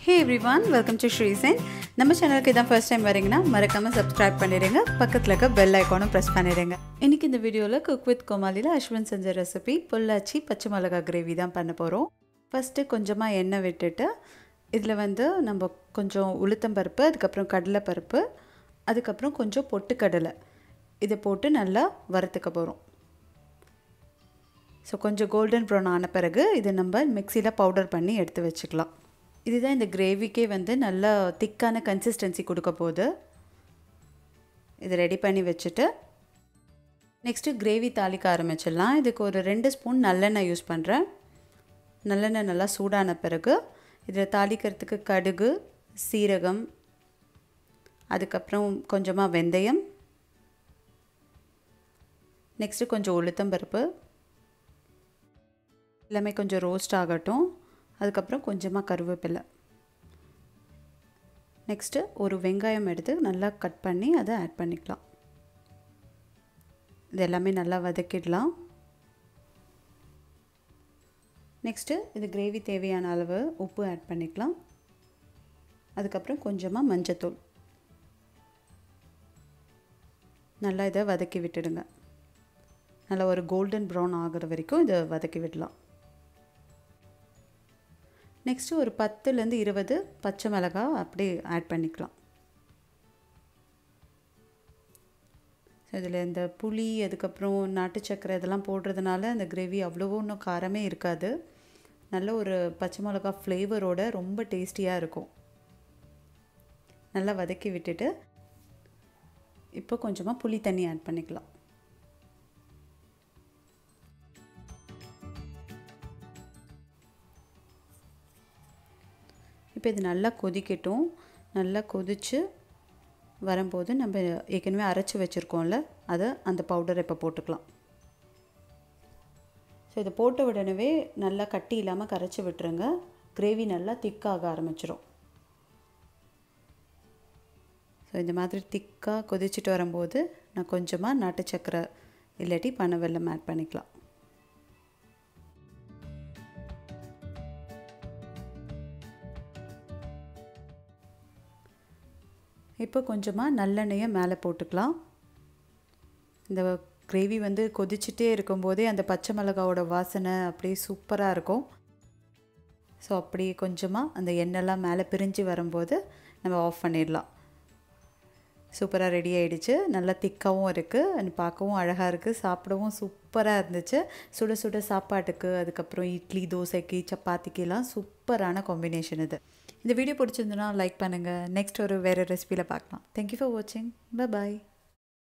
hey every one welcome to Sreesan நம்ம சேனலுக்கு இதான் ஃபர்ஸ்ட் டைம் வரீங்கன்னா மறக்காமல் சப்ஸ்கிரைப் பண்ணிடுங்க பக்கத்தில் இருக்க பெல் ஐக்கானும் ப்ரெஸ் பண்ணிடுங்க இன்றைக்கி இந்த வீடியோவில் குக் வித் கோமாலியில் அஸ்வின் செஞ்ச ரெசிபி பொள்ளாச்சி பச்சை மிளகா கிரேவி தான் பண்ண போகிறோம் ஃபஸ்ட்டு கொஞ்சமாக எண்ணெய் விட்டுட்டு இதில் வந்து நம்ம கொஞ்சம் உளுத்தம்பருப்பு அதுக்கப்புறம் கடலைப்பருப்பு அதுக்கப்புறம் கொஞ்சம் பொட்டுக்கடலை இதை போட்டு நல்லா வறுத்துக்க போகிறோம் ஸோ கொஞ்சம் கோல்டன் ப்ரௌன் ஆன பிறகு இதை நம்ம மிக்சியில் பவுடர் பண்ணி எடுத்து வச்சுக்கலாம் இதுதான் இந்த கிரேவிக்கே வந்து நல்லா திக்கான கன்சிஸ்டன்சி கொடுக்க போகுது இதை ரெடி பண்ணி வச்சுட்டு நெக்ஸ்ட்டு கிரேவி தாளிக்க ஆரம்பிச்சிடலாம் இதுக்கு ஒரு ரெண்டு ஸ்பூன் நல்லெண்ணெய் யூஸ் பண்ணுறேன் நல்லெண்ணெய் நல்லா சூடான பிறகு இதில் தாளிக்கிறதுக்கு கடுகு சீரகம் அதுக்கப்புறம் கொஞ்சமாக வெந்தயம் நெக்ஸ்ட்டு கொஞ்சம் உளுத்தம்பருப்பு எல்லாமே கொஞ்சம் ரோஸ்ட் ஆகட்டும் அதுக்கப்புறம் கொஞ்சமாக கருவேப்பிலை நெக்ஸ்ட்டு ஒரு வெங்காயம் எடுத்து நல்லா கட் பண்ணி அதை ஆட் பண்ணிக்கலாம் இது எல்லாமே நல்லா வதக்கிடலாம் நெக்ஸ்ட்டு இது கிரேவி தேவையான அளவு உப்பு ஆட் பண்ணிக்கலாம் அதுக்கப்புறம் கொஞ்சமாக மஞ்சத்தூள் நல்லா இதை வதக்கி விட்டுடுங்க நல்லா ஒரு கோல்டன் ப்ரௌன் ஆகிற வரைக்கும் இதை வதக்கி விடலாம் நெக்ஸ்ட்டு ஒரு பத்துலேருந்து இருபது பச்சை மிளகாய் அப்படியே ஆட் பண்ணிக்கலாம் ஸோ இதில் இந்த புளி அதுக்கப்புறம் நாட்டு சக்கரை இதெல்லாம் போடுறதுனால அந்த கிரேவி அவ்வளவோ இன்னும் காரமே இருக்காது நல்ல ஒரு பச்சை மிளகா ஃப்ளேவரோட ரொம்ப டேஸ்டியாக இருக்கும் நல்லா வதக்கி விட்டுட்டு இப்போ கொஞ்சமாக புளி தண்ணி ஆட் பண்ணிக்கலாம் இப்போ இது நல்லா கொதிக்கட்டும் நல்லா கொதித்து வரும்போது நம்ம ஏற்கனவே அரைச்சி வச்சுருக்கோம்ல அதை அந்த பவுடரை இப்போ போட்டுக்கலாம் ஸோ இதை போட்ட உடனே நல்லா கட்டி இல்லாமல் கரைச்சி விட்டுருங்க கிரேவி நல்லா திக்காக ஆரம்பிச்சிடும் ஸோ இந்த மாதிரி திக்காக கொதிச்சுட்டு வரும்போது நான் கொஞ்சமாக நாட்டு சக்கரை இல்லாட்டி பனை வெல்லம் ஆட் பண்ணிக்கலாம் இப்போ கொஞ்சமாக நல்லெண்ணெயை மேலே போட்டுக்கலாம் இந்த கிரேவி வந்து கொதிச்சுட்டே இருக்கும்போதே அந்த பச்சை மிளகாவோட வாசனை அப்படியே சூப்பராக இருக்கும் ஸோ அப்படி கொஞ்சமாக அந்த எண்ணெய்லாம் மேலே பிரிஞ்சு வரும்போது நம்ம ஆஃப் பண்ணிடலாம் சூப்பராக ரெடி ஆகிடுச்சு நல்லா திக்காகவும் இருக்குது அண்ட் பார்க்கவும் அழகாக இருக்குது சாப்பிடவும் சூப்பராக இருந்துச்சு சுட சுட சாப்பாட்டுக்கு அதுக்கப்புறம் இட்லி தோசைக்கு சப்பாத்திக்கெல்லாம் சூப்பரான காம்பினேஷன் இது இந்த வீடியோ பிடிச்சிருந்துன்னா லைக் பண்ணுங்கள் நெக்ஸ்ட் ஒரு வேறு ரெசிபியில் பார்க்கலாம் தேங்க்யூ ஃபார் வாட்சிங் பாய்